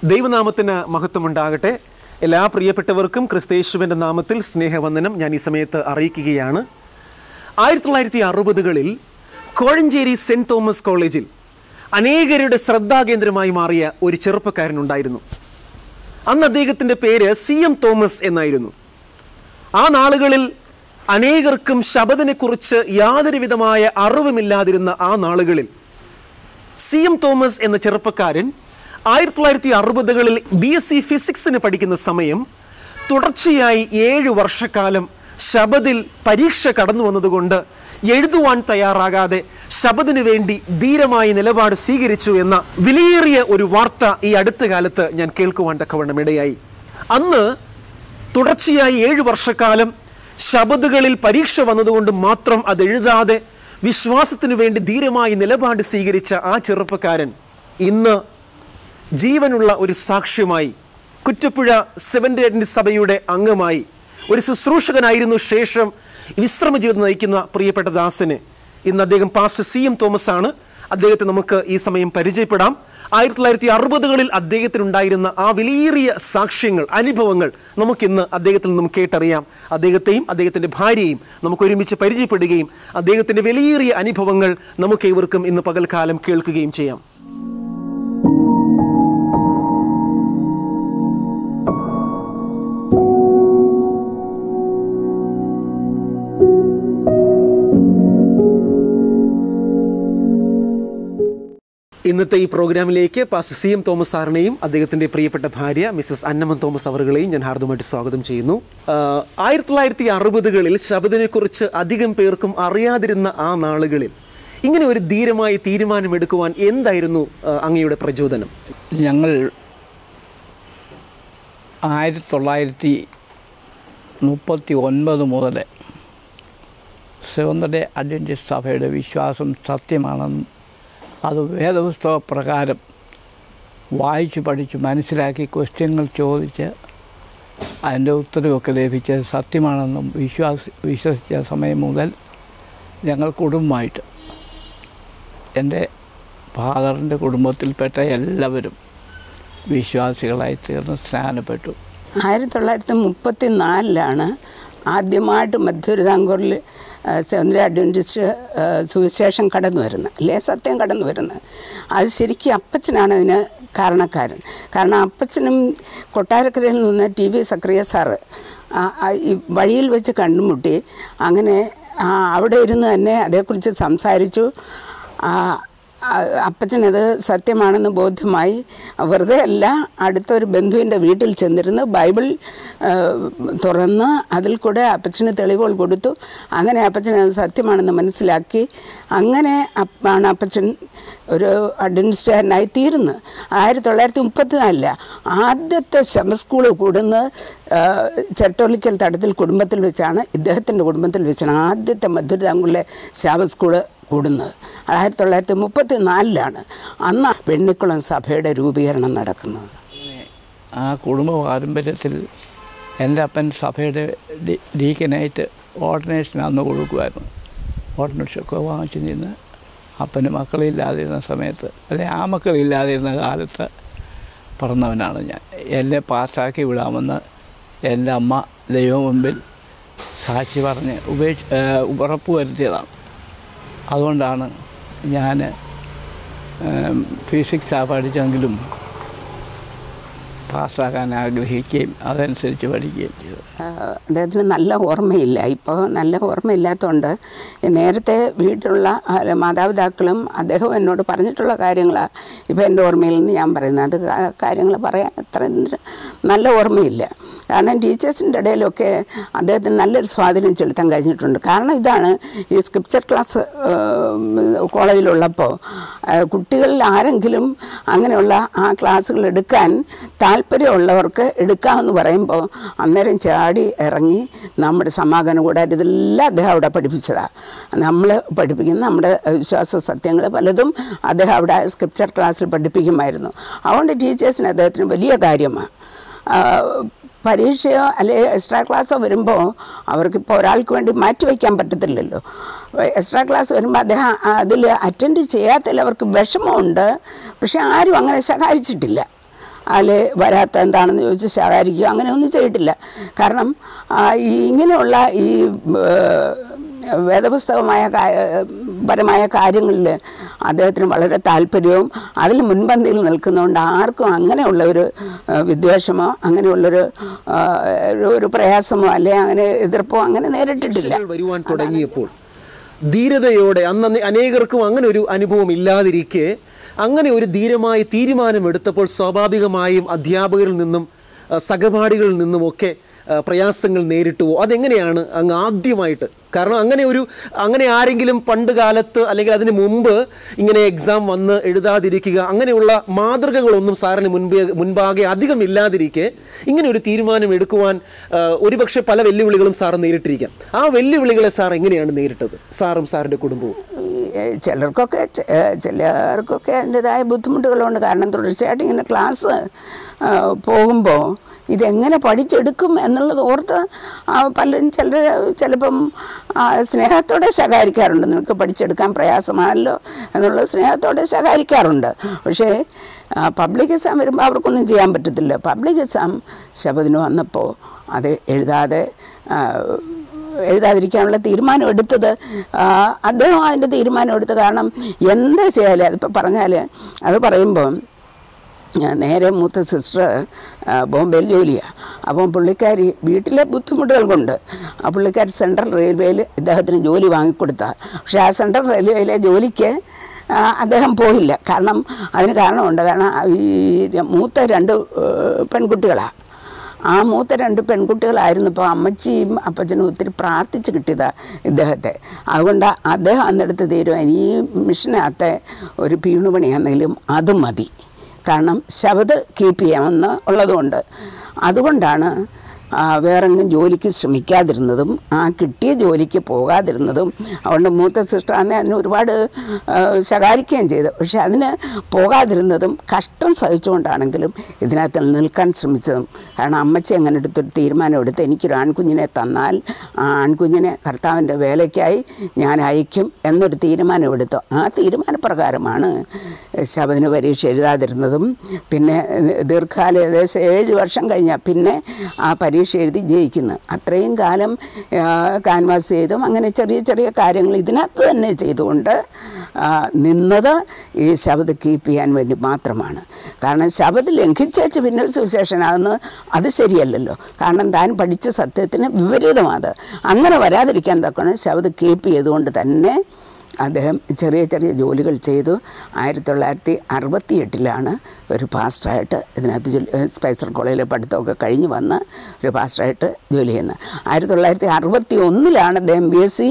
ദൈവനാമത്തിന് മഹത്വമുണ്ടാകട്ടെ എല്ലാ പ്രിയപ്പെട്ടവർക്കും ക്രിസ്തേശുവിൻ്റെ നാമത്തിൽ സ്നേഹവന്ദനം ഞാൻ ഈ സമയത്ത് അറിയിക്കുകയാണ് ആയിരത്തി തൊള്ളായിരത്തി അറുപതുകളിൽ കോഴഞ്ചേരി സെൻറ് തോമസ് കോളേജിൽ അനേകരുടെ ശ്രദ്ധാകേന്ദ്രമായി മാറിയ ഒരു ചെറുപ്പക്കാരനുണ്ടായിരുന്നു അന്ന് അദ്ദേഹത്തിൻ്റെ പേര് സി എം തോമസ് എന്നായിരുന്നു ആ നാളുകളിൽ അനേകർക്കും ശബദിനെക്കുറിച്ച് യാതൊരു വിധമായ അറിവുമില്ലാതിരുന്ന ആ നാളുകളിൽ സി എം തോമസ് എന്ന ചെറുപ്പക്കാരൻ ആയിരത്തി തൊള്ളായിരത്തി അറുപതുകളിൽ ബി എസ് സി ഫിസിക്സിന് പഠിക്കുന്ന സമയം തുടർച്ചയായി ഏഴ് വർഷക്കാലം ശബദിൽ പരീക്ഷ കടന്നു വന്നതുകൊണ്ട് എഴുതുവാൻ തയ്യാറാകാതെ ശബദിനു വേണ്ടി ധീരമായ നിലപാട് സ്വീകരിച്ചു എന്ന വിലയേറിയ ഒരു വാർത്ത ഈ അടുത്ത കാലത്ത് ഞാൻ കേൾക്കുവാൻ തക്കവണ്ണം ഇടയായി അന്ന് തുടർച്ചയായി ഏഴു വർഷക്കാലം ശബദുകളിൽ പരീക്ഷ വന്നതുകൊണ്ട് മാത്രം അത് എഴുതാതെ വിശ്വാസത്തിനു വേണ്ടി ധീരമായി നിലപാട് സ്വീകരിച്ച ആ ചെറുപ്പക്കാരൻ ഇന്ന് ജീവനുള്ള ഒരു സാക്ഷ്യമായി കുറ്റപ്പുഴ സെവൻത് എഡ്ന്റ് സഭയുടെ അംഗമായി ഒരു ശുശ്രൂഷകനായിരുന്നു ശേഷം വിശ്രമ ജീവിതം നയിക്കുന്ന പ്രിയപ്പെട്ട ദാസന് ഇന്ന് അദ്ദേഹം പാസ്റ്റർ സി എം തോമസ് ആണ് അദ്ദേഹത്തെ നമുക്ക് ഈ സമയം പരിചയപ്പെടാം ആയിരത്തി തൊള്ളായിരത്തി അറുപതുകളിൽ അദ്ദേഹത്തിനുണ്ടായിരുന്ന ആ വിലയേറിയ സാക്ഷ്യങ്ങൾ അനുഭവങ്ങൾ നമുക്കിന്ന് അദ്ദേഹത്തിൽ നിന്നും കേട്ടറിയാം അദ്ദേഹത്തെയും അദ്ദേഹത്തിൻ്റെ ഭാര്യയെയും നമുക്ക് ഒരുമിച്ച് പരിചയപ്പെടുകയും അദ്ദേഹത്തിൻ്റെ വിലയേറിയ അനുഭവങ്ങൾ നമുക്ക് ഇവർക്കും ഇന്ന് പകൽക്കാലം കേൾക്കുകയും ചെയ്യാം ഇന്നത്തെ ഈ പ്രോഗ്രാമിലേക്ക് പാസ്റ്റർ സി എം തോമസ് സാറിനെയും അദ്ദേഹത്തിൻ്റെ പ്രിയപ്പെട്ട ഭാര്യ മിസ്സസ് അന്നമൻ തോമസ് അവറുകളെയും ഞാൻ ഹാർദമായിട്ട് സ്വാഗതം ചെയ്യുന്നു ആഹ് ആയിരത്തി തൊള്ളായിരത്തി അറുപതുകളിൽ ശബദിനെക്കുറിച്ച് അധികം പേർക്കും അറിയാതിരുന്ന ആ നാളുകളിൽ ഇങ്ങനെ ഒരു ധീരമായ തീരുമാനമെടുക്കുവാൻ എന്തായിരുന്നു ആഹ് അങ്ങയുടെ പ്രചോദനം ഞങ്ങൾ ആയിരത്തി തൊള്ളായിരത്തി മുപ്പത്തി ഒൻപത് മുതൽ സെവന്തഡേ അഡ്വൻറ്റിസ്റ്റ് സഭയുടെ വിശ്വാസം സത്യമാണെന്നും അത് വേദപുസ്തക പ്രകാരം വായിച്ച് പഠിച്ച് മനസ്സിലാക്കി ക്വസ്റ്റ്യങ്ങൾ ചോദിച്ച് അതിൻ്റെ ഉത്തരവൊക്കെ ലഭിച്ച് സത്യമാണെന്നും വിശ്വാസ വിശ്വസിച്ച സമയം മുതൽ ഞങ്ങൾ കുടുംബമായിട്ട് എൻ്റെ ഫാദറിൻ്റെ കുടുംബത്തിൽപ്പെട്ട എല്ലാവരും വിശ്വാസികളായി തീർന്ന് സ്നാനപ്പെട്ടു ആയിരത്തി തൊള്ളായിരത്തി മുപ്പത്തി നാലിലാണ് ആദ്യമായിട്ട് മധ്യതിരുവിതാംകൂറിൽ സ്വതന്ത്ര അഡ്വൻറ്റിസ്റ്റ് ആ, സുവിശേഷം കടന്നു വരുന്നത് അല്ലേ സത്യം കടന്നു വരുന്നത് അത് ശരിക്കും അപ്പച്ചനാണ് അതിന് കാരണക്കാരൻ കാരണം അപ്പച്ചനും കൊട്ടാരക്കരയിൽ നിന്ന് ടി വി സക്രിയ സാറ് ആ, ആ, ഈ വഴിയിൽ വെച്ച് കണ്ടുമുട്ടി അങ്ങനെ ആ, അവിടെ ഇരുന്ന് തന്നെ അതേക്കുറിച്ച് സംസാരിച്ചു ആ, ആ, അപ്പച്ചനത് സത്യമാണെന്ന് ബോധ്യമായി വെറുതെ അല്ല അടുത്തൊരു ബന്ധുവിൻ്റെ വീട്ടിൽ ചെന്നിരുന്ന് ബൈബിൾ ആ, തുറന്ന് അതിൽ കൂടെ അപ്പച്ചന് തെളിവുകൾ കൊടുത്തു അങ്ങനെ അപ്പച്ചൻ അത് സത്യമാണെന്ന് മനസ്സിലാക്കി അങ്ങനെ അപ്പ- ആണ് അപ്പച്ചൻ ഒരു അഡ്മിനിസ്ട്രേറ്ററായി തീരുന്നത് ആയിരത്തി തൊള്ളായിരത്തി മുപ്പത്തിനാലില് ആദ്യത്തെ ശബ സ്കൂൾ കൂടുന്നത് ആ, ചെട്ടോളിക്കൽ തടത്തിൽ കുടുംബത്തിൽ വെച്ചാണ് ഇദ്ദേഹത്തിൻ്റെ കുടുംബത്തിൽ വെച്ചാണ് ആദ്യത്തെ മധുരതാങ്കുളിലെ ശാപ സ്കൂള് കൂടുന്നത് ആയിരത്തി തൊള്ളായിരത്തി മുപ്പത്തി നാലിലാണ് അന്ന് വെണ്ണിക്കുളം സഭയുടെ രൂപീകരണം നടക്കുന്നത് ആ കുടുംബ പാരമ്പര്യത്തിൽ എൻ്റെ അപ്പൻ സഭയുടെ ഡി ഡീക്കനായിട്ട് ഓർഡിനേഷൻ അന്ന് കൊടുക്കുമായിരുന്നു ഓർഡിനേഷനൊക്കെ വാങ്ങിച്ചു നിന്ന് അപ്പന് മക്കളില്ലാതിരുന്ന സമയത്ത് അല്ലെ ആ മക്കളില്ലാതിരുന്ന കാലത്ത് പറഞ്ഞവനാണ് ഞാൻ എന്നെ പാസ്സാക്കി വിടാമെന്ന് എൻ്റെ അമ്മ ദൈവം മുമ്പിൽ സാക്ഷി പറഞ്ഞ് ഉപേക്ഷ ഉറപ്പ് വരുത്തിയതാണ് അതുകൊണ്ടാണ് ഞാൻ ഫിസിക്സാണ് പഠിച്ചെങ്കിലും പാസ്സാക്കാൻ ആഗ്രഹിക്കുകയും അതനുസരിച്ച് പഠിക്കുകയും ചെയ്തു ആഹ് അദ്ദേഹത്തിന് നല്ല ഓർമ്മയില്ല ഇപ്പോൾ നല്ല ഓർമ്മയില്ലാത്തതുകൊണ്ട് നേരത്തെ വീട്ടിലുള്ള ആഹ് മാതാപിതാക്കളും അദ്ദേഹം എന്നോട് പറഞ്ഞിട്ടുള്ള കാര്യങ്ങളാണ് ഇപ്പോൾ എൻ്റെ ഓർമ്മയിൽ നിന്ന് ഞാൻ പറയുന്നത് അത് കാ- കാര്യങ്ങൾ പറയാൻ അത്ര നല്ല ഓർമ്മയില്ല കാരണം ടീച്ചേഴ്സിൻ്റെ ഇടയിലൊക്കെ അദ്ദേഹത്തിന് നല്ലൊരു സ്വാധീനം ചെലുത്താൻ കഴിഞ്ഞിട്ടുണ്ട് കാരണം ഇതാണ് ഈ സ്ക്രിപ്ചർ ക്ലാസ് കോളേജിലുള്ളപ്പോൾ കുട്ടികളിൽ ആരെങ്കിലും അങ്ങനെയുള്ള ആ ക്ലാസ്സുകൾ എടുക്കാൻ താല്പര്യമുള്ളവർക്ക് എടുക്കാമെന്ന് പറയുമ്പോൾ അന്നേരം ചാടി ഇറങ്ങി നമ്മുടെ സമാഗമന കൂടാതെ ഇതെല്ലാം അദ്ദേഹം അവിടെ പഠിപ്പിച്ചതാണ് നമ്മൾ പഠിപ്പിക്കുന്ന നമ്മുടെ വിശ്വാസ സത്യങ്ങൾ പലതും അദ്ദേഹം അവിടെ സ്ക്രിപ്ചർ ക്ലാസ്സിൽ പഠിപ്പിക്കുമായിരുന്നു അതുകൊണ്ട് ടീച്ചേഴ്സിന് അദ്ദേഹത്തിന് വലിയ കാര്യമാണ് പരീക്ഷയോ അല്ലെങ്കിൽ എക്സ്ട്രാ ക്ലാസ്സോ വരുമ്പോൾ അവർക്കിപ്പോൾ ഒരാൾക്ക് വേണ്ടി മാറ്റി വയ്ക്കാൻ പറ്റത്തില്ലല്ലോ എക്സ്ട്രാ ക്ലാസ് വരുമ്പോൾ അദ്ദേഹം അതിൽ അറ്റൻഡ് ചെയ്യാത്തതിൽ അവർക്ക് വിഷമമുണ്ട് പക്ഷെ ആരും അങ്ങനെ സഹായിച്ചിട്ടില്ല അതിൽ വരാത്ത എന്താണെന്ന് ചോദിച്ച് ശകാരിക്കുക അങ്ങനെയൊന്നും ചെയ്തിട്ടില്ല കാരണം ആ, ഈ ഇങ്ങനെയുള്ള ഈ ഏഹ്, വേദപുസ്തകമായ കാ- പരമായ കാര്യങ്ങളിൽ അദ്ദേഹത്തിന് വളരെ താല്പര്യവും അതിൽ മുൻപന്തിയിൽ നിൽക്കുന്നതുകൊണ്ട് ആർക്കും അങ്ങനെയുള്ള ഒരു ഏഹ്, വിദ്വേഷമോ അങ്ങനെയുള്ളൊരു ആ, ഒരു- ഒരു പ്രയാസമോ അല്ലെ അങ്ങനെ എതിർപ്പോ അങ്ങനെ നേരിട്ടിട്ടില്ല പ്രശ്നങ്ങൾ വരുവാൻ തുടങ്ങിയപ്പോൾ ധീരതയോടെ അന്ന് അന്ന് അനേകർക്കും അങ്ങനെ ഒരു അനുഭവം ഇല്ലാതിരിക്കെ അങ്ങനെ ഒരു ധീരമായ തീരുമാനമെടുത്തപ്പോൾ സ്വാഭാവികമായും അധ്യാപകരിൽ നിന്നും ആ, സഹപാഠികളിൽ നിന്നുമൊക്കെ ആ, പ്രയാസങ്ങൾ നേരിട്ടുവോ അതെങ്ങനെയാണ് അങ്ങ് ആദ്യമായിട്ട് കാരണം അങ്ങനെ ഒരു അങ്ങനെ ആരെങ്കിലും പണ്ട് കാലത്ത് അല്ലെങ്കിൽ അതിന് മുമ്പ് ഇങ്ങനെ എക്സാം വന്ന് എഴുതാതിരിക്കുക അങ്ങനെയുള്ള മാതൃകകളൊന്നും സാറിന് മുൻപേ മുൻപാകെ അധികം ഇല്ലാതിരിക്കെ ഇങ്ങനെ ഒരു തീരുമാനം എടുക്കുവാൻ ആ, ഒരുപക്ഷെ പല വെല്ലുവിളികളും സാർ നേരിട്ടിരിക്കാം ആ വെല്ലുവിളികളെ സാർ എങ്ങനെയാണ് നേരിട്ടത് സാറും സാറിൻ്റെ കുടുംബവും ഈ ചിലർക്കൊക്കെ ചെ- ഏ, ചിലർക്കൊക്കെ അതിൻ്റെതായ ബുദ്ധിമുട്ടുകളുണ്ട് കാരണം തുടർച്ചയായിട്ട് ഇങ്ങനെ ക്ലാസ് പോകുമ്പോൾ ഇതെങ്ങനെ പഠിച്ചെടുക്കും എന്നുള്ളത് ഓർത്ത് ആ, പലരും ചിലർ ചിലപ്പം ആ, സ്നേഹത്തോടെ ശകാരിക്കാറുണ്ട് നിനക്ക് പഠിച്ചെടുക്കാൻ പ്രയാസമാണല്ലോ എന്നുള്ളത് സ്നേഹത്തോടെ ശകാരിക്കാറുണ്ട് പക്ഷേ പബ്ലിക് എക്സാം വരുമ്പോൾ അവർക്കൊന്നും ചെയ്യാൻ പറ്റത്തില്ല പബ്ലിക് എക്സാം ശബദിന് വന്നപ്പോൾ അത് എഴുതാതെ ആ, എഴുതാതിരിക്കാനുള്ള തീരുമാനം എടുത്തത് ആ, അദ്ദേഹം അതിൻ്റെ തീരുമാനം എടുത്തു കാരണം എന്താ ചെയ്യാല് അതിപ്പോൾ പറഞ്ഞാൽ അത് പറയുമ്പോൾ ആ, നേരെ മൂത്ത സിസ്റ്റർ ബോംബെയിൽ ജോലിയാണ് അപ്പം പുള്ളിക്കാരി വീട്ടിലെ ബുദ്ധിമുട്ടുകൾ കൊണ്ട് ആ പുള്ളിക്കാരി സെൻട്രൽ റെയിൽവേയിൽ ഇദ്ദേഹത്തിന് ജോലി വാങ്ങിക്കൊടുത്ത പക്ഷേ ആ സെൻട്രൽ റെയിൽവേയിലെ ജോലിക്ക് ആ, അദ്ദേഹം പോയില്ല കാരണം അതിന് കാരണമുണ്ട് കാരണം ഈ ര- മൂത്ത രണ്ട് പെൺകുട്ടികളാണ് ആ മൂത്ത രണ്ട് പെൺകുട്ടികളായിരുന്നപ്പോൾ അമ്മച്ചിയും അപ്പച്ചനും ഒത്തിരി പ്രാർത്ഥിച്ച് കിട്ടിയതാ ഇദ്ദേഹത്തെ അതുകൊണ്ട് അദ്ദേഹം അന്നെടുത്ത് തീരുമാനം ഈ മിഷനകത്തെ ഒരു പീണുപണിയാണെങ്കിലും അത് മതി കാരണം ശബദ് കീപ്പ് ചെയ്യാമെന്ന് ഉള്ളതുകൊണ്ട് അതുകൊണ്ടാണ് ആ, വേറെങ്ങും ജോലിക്ക് ശ്രമിക്കാതിരുന്നതും ആ കിട്ടിയ ജോലിക്ക് പോകാതിരുന്നതും അതുകൊണ്ട് മൂത്ത സിസ്റ്റർ അന്ന് അതിന് ഒരുപാട് ആ, ശകാരിക്കുകയും ചെയ്തു പക്ഷെ അതിന് പോകാതിരുന്നതും കഷ്ടം സഹിച്ചുകൊണ്ടാണെങ്കിലും ഇതിനകത്ത് നിൽക്കാൻ ശ്രമിച്ചതും കാരണം അമ്മച്ചി അങ്ങനെ എടുത്തൊരു തീരുമാനം എടുത്ത് എനിക്കൊരു ആൺകുഞ്ഞിനെ തന്നാൽ ആ ആൺകുഞ്ഞിനെ കർത്താവിൻ്റെ വേലയ്ക്കായി ഞാൻ അയക്കും എന്നൊരു തീരുമാനം എടുത്തു ആ തീരുമാനപ്രകാരമാണ് ശബദിന് പരീക്ഷ എഴുതാതിരുന്നതും പിന്നെ ദീർഘകാലം ഏകദേശം ഏഴ് വർഷം കഴിഞ്ഞാൽ പിന്നെ ആ പരീക്ഷ എഴുതി ജയിക്കുന്നത് അത്രയും കാലം കാൻവാസ് ചെയ്തും അങ്ങനെ ചെറിയ ചെറിയ കാര്യങ്ങൾ ഇതിനകത്ത് തന്നെ ചെയ്തുകൊണ്ട് ആ, നിന്നത് ഈ ശബദ് കീപ്പ് ചെയ്യാൻ വേണ്ടി മാത്രമാണ് കാരണം ശബദ് ലംഘിച്ചേച്ച് പിന്നെ ഒരു സുവിശേഷനാകുന്നത് അത് ശരിയല്ലല്ലോ കാരണം താൻ പഠിച്ച സത്യത്തിന് വിപരീതമാണ് അങ്ങനെ വരാതിരിക്കാൻ തക്കണം ശബദ് കീപ്പ് ചെയ്തുകൊണ്ട് തന്നെ അദ്ദേഹം ചെറിയ ചെറിയ ജോലികൾ ചെയ്തു ആയിരത്തി തൊള്ളായിരത്തി അറുപത്തി എട്ടിലാണ് ഒരു പാസ്റ്ററായിട്ട് ഇതിനകത്ത് ജോലി ഏഹ് സ്പൈസർ കോളേജിലെ പഠിത്തമൊക്കെ കഴിഞ്ഞ് വന്ന് ഒരു പാസ്റ്ററായിട്ട് ജോലി ചെയ്യുന്നത് ആയിരത്തി തൊള്ളായിരത്തി അറുപത്തി ഒന്നിലാണ് അദ്ദേഹം ബി എസ് സി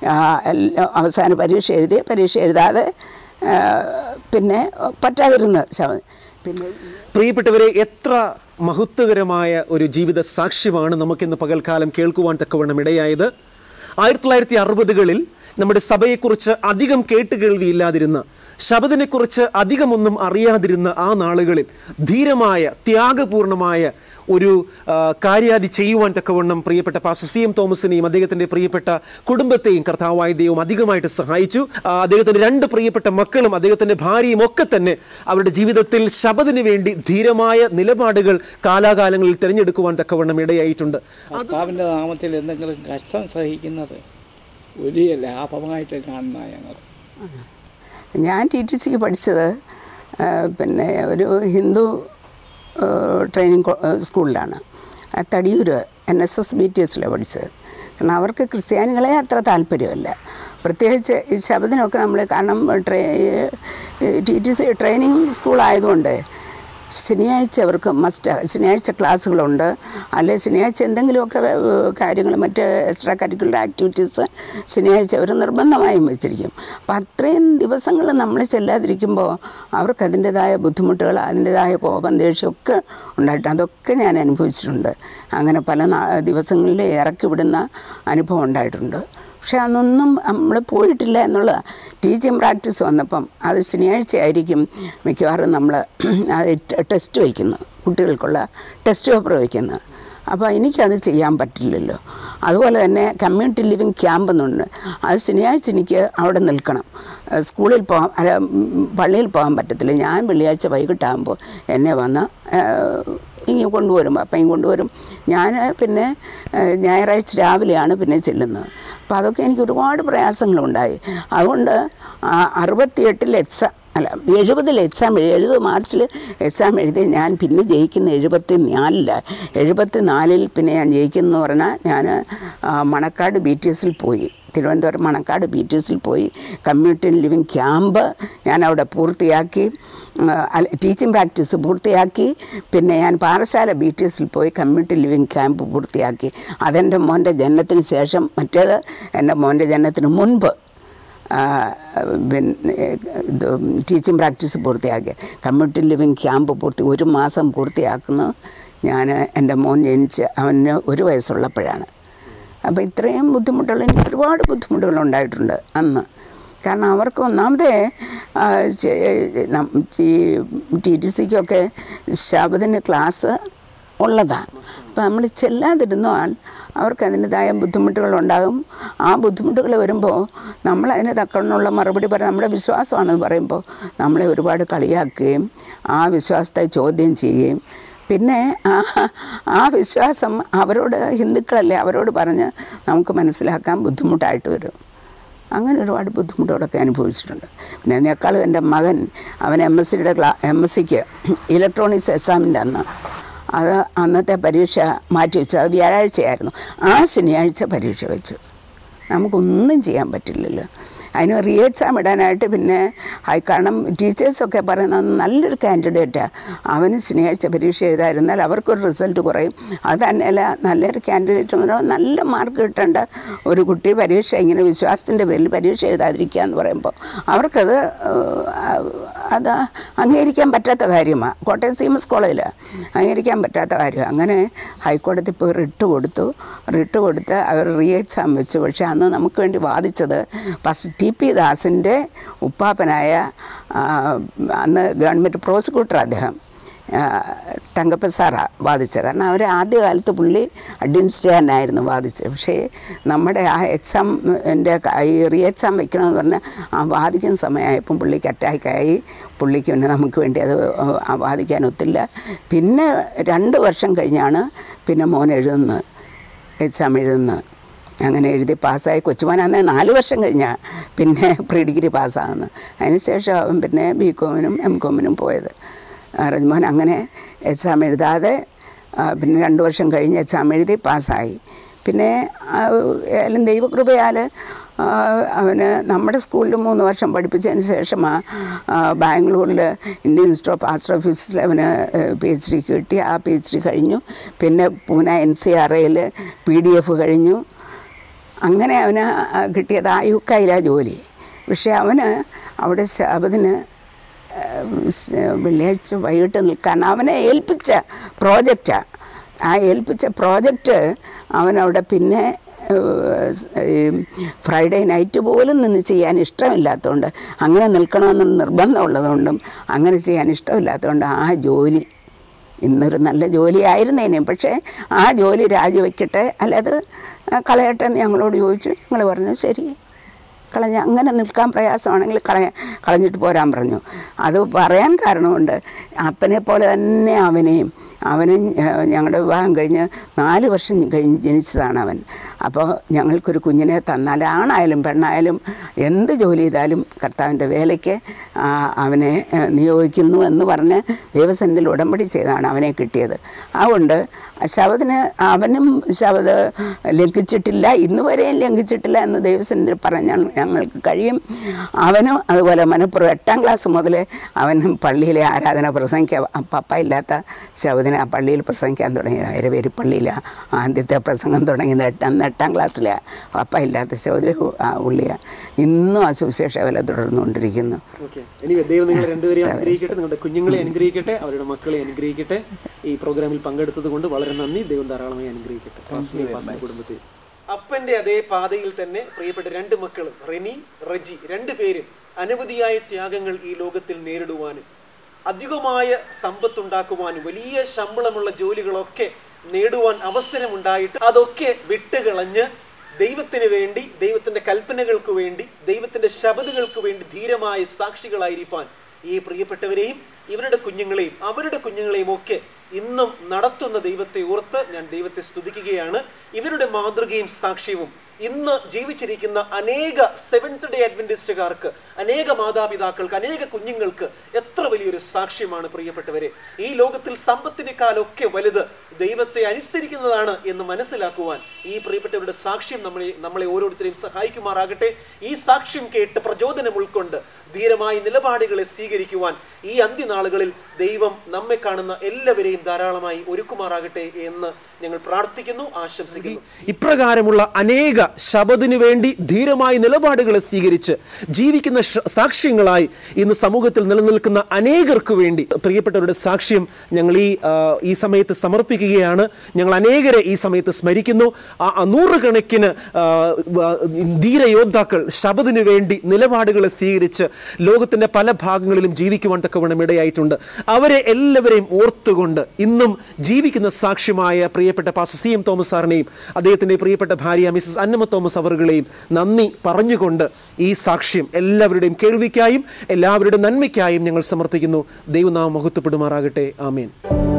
അവസാന പരീക്ഷ എഴുതി പരീക്ഷ എഴുതാതെ ആ, പിന്നെ പറ്റാതിരുന്നത് ശവ- പിന്നെ പ്രിയപ്പെട്ടവരെ എത്ര മഹത്വകരമായ ഒരു ജീവിത സാക്ഷ്യമാണ് നമുക്കിന്ന് പകൽക്കാലം കേൾക്കുവാൻ തക്കവണ്ണം ഇടയായത് ആയിരത്തി തൊള്ളായിരത്തി അറുപതുകളിൽ നമ്മുടെ സഭയെക്കുറിച്ച് അധികം കേട്ടുകേൾവിയില്ലാതിരുന്ന ശബദിനെക്കുറിച്ച് അധികമൊന്നും അറിയാതിരുന്ന ആ നാളുകളിൽ ധീരമായ ത്യാഗപൂർണമായ ഒരു ആ, കാര്യാദി ചെയ്യുവാൻ തക്കവണ്ണം പ്രിയപ്പെട്ട പാസ്റ്റർ സി എം തോമസിനെയും അദ്ദേഹത്തിൻ്റെ പ്രിയപ്പെട്ട കുടുംബത്തെയും കർത്താവായ ദൈവം അധികമായിട്ട് സഹായിച്ചു ആ, അദ്ദേഹത്തിൻ്റെ രണ്ട് പ്രിയപ്പെട്ട മക്കളും അദ്ദേഹത്തിൻ്റെ ഭാര്യയും ഒക്കെ തന്നെ അവരുടെ ജീവിതത്തിൽ ശബദിന് വേണ്ടി ധീരമായ നിലപാടുകൾ കാലാകാലങ്ങളിൽ തിരഞ്ഞെടുക്കുവാൻ തക്കവണ്ണം ഇടയായിട്ടുണ്ട് കർത്താവിൻ്റെ നാമത്തിൽ എന്തെങ്കിലും കഷ്ടം സഹിക്കുന്നത് വലിയ ലാഭമായിട്ട് കാണുന്ന ഞങ്ങൾ ഞാൻ ടി ടി സിക്ക് പഠിച്ചത് ആ, പിന്നെ ഒരു ഹിന്ദു ആ, ട്രെയിനിങ് കോ- ആ, സ്കൂളിലാണ് ആ, Thadiyoor N S S B T എസിലാണ് പഠിച്ചത് കാരണം അവർക്ക് ക്രിസ്ത്യാനികളെ അത്ര താല്പര്യമല്ല പ്രത്യേകിച്ച് ഈ ശബദിനൊക്കെ നമ്മൾ കാരണം ട്രേ ടി ടി സി ട്രെയിനിങ് സ്കൂളായതുകൊണ്ട് ശനിയാഴ്ച അവർക്ക് മസ്റ്റ് ശനിയാഴ്ച ക്ലാസ്സുകളുണ്ട് അല്ലെ ശനിയാഴ്ച എന്തെങ്കിലുമൊക്കെ കാര്യങ്ങൾ മറ്റ് എക്സ്ട്രാ കരിക്കുലർ ആക്ടിവിറ്റീസ് ശനിയാഴ്ച അവർ നിർബന്ധമായും വെച്ചിരിക്കും അപ്പം അത്രയും ദിവസങ്ങൾ നമ്മൾ ചെല്ലാതിരിക്കുമ്പോൾ അവർക്ക് അതിൻ്റെതായ ബുദ്ധിമുട്ടുകൾ അതിൻ്റെതായ കോപം ദേഷ്യമൊക്കെ ഉണ്ടായിട്ട് അതൊക്കെ ഞാൻ അനുഭവിച്ചിട്ടുണ്ട് അങ്ങനെ പല നാ- ദിവസങ്ങളിൽ ഇറക്കി വിടുന്ന അനുഭവം ഉണ്ടായിട്ടുണ്ട് പക്ഷെ അതൊന്നും നമ്മൾ പോയിട്ടില്ല എന്നുള്ള ടീച്ചിങ് പ്രാക്ടീസ് വന്നപ്പം അത് ശനിയാഴ്ച ആയിരിക്കും മിക്കവാറും നമ്മൾ അത് ടെസ്റ്റ് വയ്ക്കുന്നത് കുട്ടികൾക്കുള്ള ടെസ്റ്റ് പേപ്പർ വയ്ക്കുന്നത് അപ്പോൾ എനിക്കത് ചെയ്യാൻ പറ്റില്ലല്ലോ അതുപോലെ തന്നെ കമ്മ്യൂണിറ്റി ലിവിങ് ക്യാമ്പ് എന്നുണ്ട് അത് ശനിയാഴ്ച എനിക്ക് അവിടെ നിൽക്കണം ഏഹ് സ്കൂളിൽ പോകാൻ അല്ല ഉം, പള്ളിയിൽ പോകാൻ പറ്റത്തില്ല ഞാൻ വെള്ളിയാഴ്ച വൈകിട്ടാകുമ്പോൾ എന്നെ വന്ന് ഏഹ്, ഇങ്ങ് കൊണ്ടുവരും അപ്പം കൊണ്ടുവരും ഞാൻ പിന്നെ ഏഹ്, ഞായറാഴ്ച രാവിലെയാണ് പിന്നെ ചെല്ലുന്നത് അപ്പോൾ അതൊക്കെ എനിക്ക് ഒരുപാട് പ്രയാസങ്ങളുണ്ടായി അതുകൊണ്ട് ആ അറുപത്തിയെട്ടിൽ എക്സാം അല്ല എഴുപതിൽ എക്സാം എഴുതി എഴുപത് മാർച്ചിൽ എക്സാം എഴുതി ഞാൻ പിന്നെ ജയിക്കുന്ന എഴുപത്തി നാലില് എഴുപത്തി നാലിൽ പിന്നെ ഞാൻ ജയിക്കുന്നു പറഞ്ഞാൽ ഞാൻ ആ, മണക്കാട് ബി ടി എസിൽ പോയി തിരുവനന്തപുരം മണക്കാട് ബി ടി എസിൽ പോയി കമ്മ്യൂണിറ്റി ലിവിങ് ക്യാമ്പ് ഞാൻ അവിടെ പൂർത്തിയാക്കി ടീച്ചിങ് പ്രാക്ടീസ് പൂർത്തിയാക്കി പിന്നെ ഞാൻ പാറശാല ബി ടി എസിൽ പോയി കമ്മ്യൂണിറ്റി ലിവിങ് ക്യാമ്പ് പൂർത്തിയാക്കി അതെൻ്റെ മോൻ്റെ ജനനത്തിന് ശേഷം മറ്റേത് എൻ്റെ മോൻ്റെ ജനനത്തിന് മുൻപ് ആ, പിന്നെ ഇത് ടീച്ചിങ് പ്രാക്ടീസ് പൂർത്തിയാക്കി കമ്മ്യൂണിറ്റി ലിവിങ് ക്യാമ്പ് പൂർത്തി ഒരു മാസം പൂർത്തിയാക്കുന്നത് ഞാൻ എൻ്റെ മോൻ ജനിച്ച് അവന് ഒരു വയസ്സുള്ളപ്പോഴാണ് അപ്പോൾ ഇത്രയും ബുദ്ധിമുട്ടുകൾ എനിക്ക് ഒരുപാട് ബുദ്ധിമുട്ടുകൾ ഉണ്ടായിട്ടുണ്ട് അന്ന് കാരണം അവർക്ക് ഒന്നാമതേ ആ, ചെ- നം- ഈ ടി ടി സിക്കൊക്കെ ശബദിന് ക്ലാസ് ഉള്ളതാണ് അപ്പം നമ്മൾ ചെല്ലാതിരുന്നാൽ അവർക്ക് അതിൻ്റെതായ ബുദ്ധിമുട്ടുകളുണ്ടാകും ആ ബുദ്ധിമുട്ടുകൾ വരുമ്പോൾ നമ്മൾ അതിന് തക്കണ്ണുള്ള മറുപടി പറയും നമ്മുടെ വിശ്വാസമാണെന്ന് പറയുമ്പോൾ നമ്മളെ ഒരുപാട് കളിയാക്കുകയും ആ വിശ്വാസത്തെ ചോദ്യം ചെയ്യുകയും പിന്നെ ആ ആ വിശ്വാസം അവരോട് ഹിന്ദുക്കളല്ലേ അവരോട് പറഞ്ഞ് നമുക്ക് മനസ്സിലാക്കാൻ ബുദ്ധിമുട്ടായിട്ട് വരും അങ്ങനെ ഒരുപാട് ബുദ്ധിമുട്ടുകളൊക്കെ അനുഭവിച്ചിട്ടുണ്ട് പിന്നെ അതിനേക്കാളും എൻ്റെ മകൻ അവൻ എം എസ് സിയുടെ ക്ലാ എം എസ് സിക്ക് ഇലക്ട്രോണിക്സ് എക്സാമിൻ്റെ അന്ന് അത് അന്നത്തെ പരീക്ഷ മാറ്റി വെച്ചു അത് വ്യാഴാഴ്ചയായിരുന്നു ആ ശനിയാഴ്ച പരീക്ഷ വെച്ചു നമുക്കൊന്നും ചെയ്യാൻ പറ്റില്ലല്ലോ അതിന് റീ എക്സാം ഇടാനായിട്ട് പിന്നെ ഹൈ കാരണം ടീച്ചേഴ്സൊക്കെ പറയുന്നത് നല്ലൊരു കാൻഡിഡേറ്റാണ് അവന് ശനിയാഴ്ച പരീക്ഷ എഴുതാതിരുന്നാൽ അവർക്കൊരു റിസൾട്ട് കുറയും അത് തന്നെയല്ല നല്ലൊരു കാൻഡിഡേറ്റ് എന്ന് പറഞ്ഞാൽ നല്ല മാർക്ക് കിട്ടേണ്ട ഒരു കുട്ടി പരീക്ഷ ഇങ്ങനെ വിശ്വാസത്തിൻ്റെ പേരിൽ പരീക്ഷ എഴുതാതിരിക്കുക എന്ന് പറയുമ്പോൾ അവർക്കത് ഏഹ്, അത് അംഗീകരിക്കാൻ പറ്റാത്ത കാര്യമാണ് കോട്ടയം സി എം എസ് കോളേജിൽ അംഗീകരിക്കാൻ പറ്റാത്ത കാര്യം അങ്ങനെ ഹൈക്കോടതി പോയി റിട്ട് കൊടുത്തു റിട്ട് കൊടുത്ത് അവർ റീ എക്സാം വെച്ചു പക്ഷേ അന്ന് നമുക്ക് വേണ്ടി വാദിച്ചത് ഫസ്റ്റ് ടി പി ദാസിൻ്റെ ഉപ്പാപ്പനായ ആ, അന്ന് ഗവൺമെൻറ് പ്രോസിക്യൂട്ടർ അദ്ദേഹം ആ, തങ്കപ്പൻ സാറാണ് വാദിച്ചത് കാരണം അവർ ആദ്യകാലത്ത് പുള്ളി അഡ്മിനിസ്ട്രേറ്ററായിരുന്നു വാദിച്ചത് പക്ഷേ നമ്മുടെ ആ എക്സാം എൻ്റെ ഈ റീ എക്സാം വെക്കണമെന്ന് പറഞ്ഞാൽ ആ വാദിക്കുന്ന സമയമായപ്പം പുള്ളിക്ക് അറ്റാക്കായി പുള്ളിക്ക് പിന്നെ നമുക്ക് വേണ്ടി അത് ആ വാദിക്കാൻ ഒത്തില്ല പിന്നെ രണ്ട് വർഷം കഴിഞ്ഞാണ് പിന്നെ മോൻ എഴുതുന്നത് എക്സാം എഴുതുന്നത് അങ്ങനെ എഴുതി പാസ്സായി കൊച്ചുമോനാന്ന് നാല് വർഷം കഴിഞ്ഞാൽ പിന്നെ പ്രീ ഡിഗ്രി പാസ്സാകുന്നത് അതിനുശേഷം അവൻ പിന്നെ ബി കോമിനും എം കോമിനും പോയത് ആ, റജ്മോൻ അങ്ങനെ എക്സാം എഴുതാതെ ആ, പിന്നെ രണ്ട് വർഷം കഴിഞ്ഞ് എക്സാം എഴുതി പാസ്സായി പിന്നെ ആ, ഏതായാലും ദൈവകൃപയാൽ ആ, അവന് നമ്മുടെ സ്കൂളിൽ മൂന്ന് വർഷം പഠിപ്പിച്ചതിന് ശേഷമാണ് ബാംഗ്ലൂരിൽ ഇന്ത്യൻ ഇൻസ്റ്റിറ്റ്യൂട്ട് ഓഫ് ആസ്ട്രോഫിസിക്സിൽ അവന് പി എച്ച് ഡി കിട്ടി ആ പി എച്ച് ഡി കഴിഞ്ഞു പിന്നെ പൂന എൻ സി ആർ എയിൽ പി ഡി എഫ് കഴിഞ്ഞു അങ്ങനെ അവന് ആ കിട്ടിയത് ആ യുക്കയിലാ ജോലി പക്ഷേ അവന് അവിടെ ശബദിന് വെള്ളിയാഴ്ച വൈകിട്ട് നിൽക്കാൻ അവനെ ഏൽപ്പിച്ച പ്രോജക്റ്റാണ് ആ ഏൽപ്പിച്ച പ്രോജക്റ്റ് അവനവിടെ പിന്നെ ഏഹ്, ഈ ഫ്രൈഡേ നൈറ്റ് പോലും നിന്ന് ചെയ്യാൻ ഇഷ്ടമില്ലാത്തതുകൊണ്ട് അങ്ങനെ നിൽക്കണമെന്ന് നിർബന്ധമുള്ളതുകൊണ്ടും അങ്ങനെ ചെയ്യാൻ ഇഷ്ടമില്ലാത്തതുകൊണ്ട് ആ ജോലി ഇന്നൊരു നല്ല ജോലി ആയിരുന്നേനെ പക്ഷേ ആ ജോലി രാജിവെക്കട്ടെ അല്ല അത് കളയട്ടെ എന്ന് ഞങ്ങളോട് ചോദിച്ചു ഞങ്ങൾ പറഞ്ഞു ശരി കളഞ്ഞ അങ്ങനെ നിൽക്കാൻ പ്രയാസമാണെങ്കിൽ കളയ കളഞ്ഞിട്ട് പോരാൻ പറഞ്ഞു അത് പറയാൻ കാരണമുണ്ട് അപ്പനെ പോലെ തന്നെ അവനെയും അവനും ഏഹ്, ഞങ്ങളുടെ വിവാഹം കഴിഞ്ഞ് നാല് വർഷം കഴിഞ്ഞ് ജനിച്ചതാണ് അവൻ അപ്പോൾ ഞങ്ങൾക്കൊരു കുഞ്ഞിനെ തന്നാൽ ആണായാലും പെണ്ണായാലും എന്ത് ജോലി ചെയ്താലും കർത്താവിൻ്റെ വേലയ്ക്ക് ആ, അവനെ ഏഹ്, നിയോഗിക്കുന്നു എന്ന് പറഞ്ഞ് ദൈവസന്നിധിയിൽ ഉടമ്പടി ചെയ്താണ് അവനെ കിട്ടിയത് അതുകൊണ്ട് ശവത്തിന് അവനും ശവത് ലംഘിച്ചിട്ടില്ല ഇന്ന് വരെയും ലംഘിച്ചിട്ടില്ല എന്ന് ദൈവസന്നിധിയിൽ പറഞ്ഞാൽ ഞങ്ങൾക്ക് കഴിയും അവനും അതുപോലെ മനപ്പുറം എട്ടാം ക്ലാസ് മുതൽ അവനും പള്ളിയിലെ ആരാധന പ്രസംഗിക്കുക പപ്പ ഇല്ലാത്ത ശവദിനെ ആ പള്ളിയിൽ പ്രസംഗിക്കാൻ തുടങ്ങിയത് അരവേരി പള്ളിയിലാണ് ആദ്യത്തെ പ്രസംഗം തുടങ്ങിയത് എട്ടാം അന്ന് എട്ടാം ക്ലാസ്സിലാണ് പപ്പ ഇല്ലാത്ത ശവദിന് ഉള്ളിയാണ് ഇന്നും ആ സുവിശേഷ വില തുടർന്നുകൊണ്ടിരിക്കുന്നു ഓക്കെ ഇനി ദൈവം നിങ്ങൾ രണ്ടുപേരെയും അനുഗ്രഹിക്കട്ടെ നിങ്ങളുടെ കുഞ്ഞുങ്ങളെ അനുഗ്രഹിക്കട്ടെ അവരുടെ മക്കളെ അനുഗ്രഹിക്കട്ടെ ഈ പ്രോഗ്രാമിൽ പങ്കെടുത്തത് കൊണ്ട് വളരെ നന്ദി ദൈവം ധാരാളമായി അനുഗ്രഹിക്കട്ടെ പാസ്റ്ററിനെയും പാസ്റ്ററിന്റെ കുടുംബത്തെ അപ്പന്റെ അതേ പാതയിൽ തന്നെ പ്രിയപ്പെട്ട രണ്ട് മക്കളും റെനി റജി രണ്ടു പേരും അനവധിയായ ത്യാഗങ്ങൾ ഈ ലോകത്തിൽ നേരിടുവാനും അധികമായ സമ്പത്തുണ്ടാക്കുവാനും വലിയ ശമ്പളമുള്ള ജോലികളൊക്കെ നേടുവാൻ അവസരമുണ്ടായിട്ട് അതൊക്കെ വിട്ടുകളഞ്ഞ് ദൈവത്തിന് വേണ്ടി ദൈവത്തിന്റെ കൽപ്പനകൾക്ക് വേണ്ടി ദൈവത്തിന്റെ ശബദുകൾക്ക് വേണ്ടി ധീരമായ സാക്ഷികളായിരിക്കാൻ ഈ പ്രിയപ്പെട്ടവരെയും ഇവരുടെ കുഞ്ഞുങ്ങളെയും അവരുടെ കുഞ്ഞുങ്ങളെയും ഒക്കെ ഇന്നും നടത്തുന്ന ദൈവത്തെ ഓർത്ത് ഞാൻ ദൈവത്തെ സ്തുതിക്കുകയാണ് ഇവരുടെ മാതൃകയും സാക്ഷ്യവും ഇന്ന് ജീവിച്ചിരിക്കുന്ന അനേക സെവൻത് ഡേ അഡ്വന്റിസ്റ്റുകാർക്ക് അനേക മാതാപിതാക്കൾക്ക് അനേക കുഞ്ഞുങ്ങൾക്ക് എത്ര വലിയൊരു സാക്ഷ്യമാണ് പ്രിയപ്പെട്ടവരെ ഈ ലോകത്തിൽ സമ്പത്തിനേക്കാളൊക്കെ വലുത് ദൈവത്തെ അനുസരിക്കുന്നതാണ് എന്ന് മനസ്സിലാക്കുവാൻ ഈ പ്രിയപ്പെട്ടവരുടെ സാക്ഷ്യം നമ്മളെ നമ്മളെ ഓരോരുത്തരെയും സഹായിക്കുമാറാകട്ടെ ഈ സാക്ഷ്യം കേട്ട് പ്രചോദനം ഉൾക്കൊണ്ട് ധീരമായ നിലപാടുകളെ സ്വീകരിക്കുവാൻ ഈ അന്ത്യനാളുകളിൽ ദൈവം നമ്മെ കാണുന്ന എല്ലാവരെയും ധാരാളമായി ഒരുക്കുമാറാകട്ടെ എന്ന് ഞങ്ങൾ പ്രാർത്ഥിക്കുന്നു ആശംസിക്കുന്നു ഇപ്രകാരമുള്ള അനേക ശബദിനു വേണ്ടി ധീരമായ നിലപാടുകളെ സ്വീകരിച്ച് ജീവിക്കുന്ന ശ- സാക്ഷ്യങ്ങളായി ഇന്ന് സമൂഹത്തിൽ നിലനിൽക്കുന്ന അനേകർക്ക് വേണ്ടി പ്രിയപ്പെട്ടവരുടെ സാക്ഷ്യം ഞങ്ങൾ ഈ ആ, ഈ സമയത്ത് സമർപ്പിക്കുകയാണ് ഞങ്ങൾ അനേകരെ ഈ സമയത്ത് സ്മരിക്കുന്നു ആ ആ നൂറുകണക്കിന് ആ, വ- ധീരയോദ്ധാക്കൾ ശബദിനു വേണ്ടി നിലപാടുകളെ സ്വീകരിച്ച് ലോകത്തിൻ്റെ പല ഭാഗങ്ങളിലും ജീവിക്കുവാൻ തക്കവണ്ണം ഇടയായിട്ടുണ്ട് അവരെ എല്ലാവരെയും ഓർത്തുകൊണ്ട് ഇന്നും ജീവിക്കുന്ന സാക്ഷ്യമായ പ്രിയപ്പെട്ട പാസ്റ്റർ സി എം തോമസ് സാറിനെയും അദ്ദേഹത്തിൻ്റെ പ്രിയപ്പെട്ട ഭാര്യ മിസസ് അന്നമ തോമസ് അവറുകളെയും നന്ദി പറഞ്ഞുകൊണ്ട് ഈ സാക്ഷ്യം എല്ലാവരുടെയും കേൾവിക്കായും എല്ലാവരുടെ നന്മയ്ക്കായും ഞങ്ങൾ സമർപ്പിക്കുന്നു ദൈവനാമം മഹത്വപ്പെടുമാറാകട്ടെ ആമേൻ